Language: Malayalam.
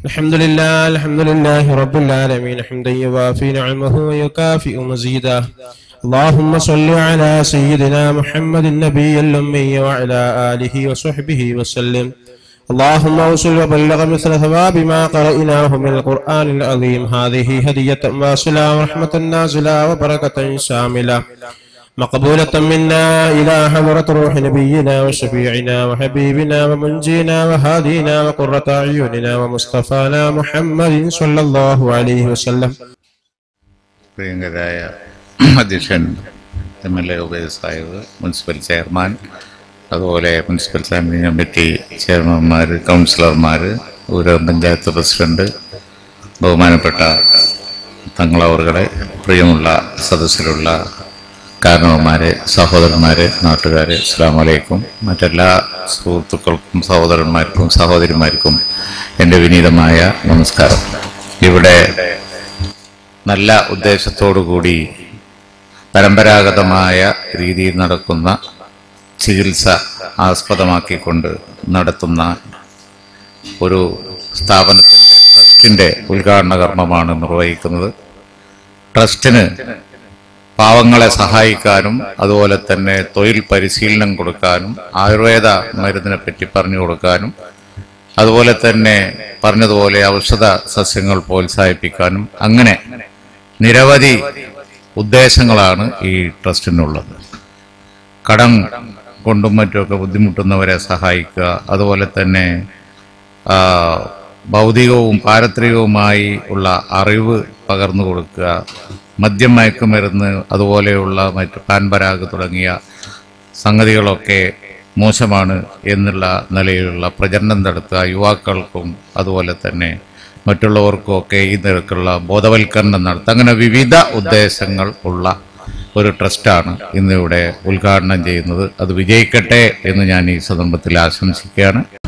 الحمد لله الحمد لله رب العالمين حمدا يوافي نعمه ويكافئ مزيدا اللهم صل على سيدنا محمد النبي الأمي وعلى آله وصحبه وسلم اللهم وصل وبلغ مثل ثواب ما قرأناه من القرآن العظيم هذه هدية واصلة ورحمة نازلة وبركة شاملة مقبولة منا إلى حضرة روح نبينا وشفيعنا وحبيبنا ومنجينا وهادينا وقرة أعيننا ومصطفانا محمد صلى الله عليه وسلم പ്രിയങ്കരായ അധ്യക്ഷൻ M L A Ubaid Sahib municipal chairman അതുപോലെ മുനിസിപ്പൽ സ്റ്റാൻഡിംഗ് കമ്മിറ്റി ചെയർമാൻമാർ കൗൺസിലർമാർ ഊരകം പഞ്ചായത്ത് പ്രസിഡന്റ് ബഹുമാനപ്പെട്ട തങ്ങളവറുകളെ പ്രിയമുള്ള സദസ്സിലുള്ള കാരണവന്മാരെ സഹോദരന്മാരെ നാട്ടുകാരെ അസ്സാം വലൈക്കും മറ്റെല്ലാ സുഹൃത്തുക്കൾക്കും സഹോദരന്മാർക്കും സഹോദരിമാർക്കും എൻ്റെ വിനീതമായ നമസ്കാരം ഇവിടെ നല്ല ഉദ്ദേശത്തോടു കൂടി പരമ്പരാഗതമായ രീതിയിൽ നടക്കുന്ന ചികിത്സ ആസ്പദമാക്കിക്കൊണ്ട് നടത്തുന്ന ഒരു സ്ഥാപനത്തിൻ്റെ ട്രസ്റ്റിൻ്റെ ഉദ്ഘാടന കർമ്മമാണ് നിർവഹിക്കുന്നത് ട്രസ്റ്റിന് പാവങ്ങളെ സഹായിക്കാനും അതുപോലെ തന്നെ തൊഴിൽ പരിശീലനം കൊടുക്കാനും ആയുർവേദ മരുന്നിനെ പറ്റി പറഞ്ഞു കൊടുക്കാനും അതുപോലെ തന്നെ പറഞ്ഞതുപോലെ ഔഷധ സസ്യങ്ങൾ പ്രോത്സാഹിപ്പിക്കാനും അങ്ങനെ നിരവധി ഉദ്ദേശങ്ങളാണ് ഈ ട്രസ്റ്റിനുള്ളത് കടം കൊണ്ടും മറ്റുമൊക്കെ ബുദ്ധിമുട്ടുന്നവരെ സഹായിക്കുക അതുപോലെ തന്നെ ആ, ഭൗതികവും പാരത്രികവുമായി ഉള്ള അറിവ് പകർന്നു കൊടുക്കുക മദ്യം മയക്കുമരുന്ന് അതുപോലെയുള്ള മറ്റ് പാൻപരാഗ് തുടങ്ങിയ സംഗതികളൊക്കെ മോശമാണ് എന്നുള്ള നിലയിലുള്ള പ്രചരണം നടത്തുക യുവാക്കൾക്കും അതുപോലെ തന്നെ മറ്റുള്ളവർക്കും ഒക്കെ ഈ നിരക്കുള്ള ബോധവൽക്കരണം നടത്തുക അങ്ങനെ വിവിധ ഉദ്ദേശങ്ങൾ ഉള്ള ഒരു ട്രസ്റ്റാണ് ഇന്നിവിടെ ഉദ്ഘാടനം ചെയ്യുന്നത് അത് വിജയിക്കട്ടെ എന്ന് ഞാൻ ഈ സന്ദർഭത്തിൽ ആശംസിക്കുകയാണ്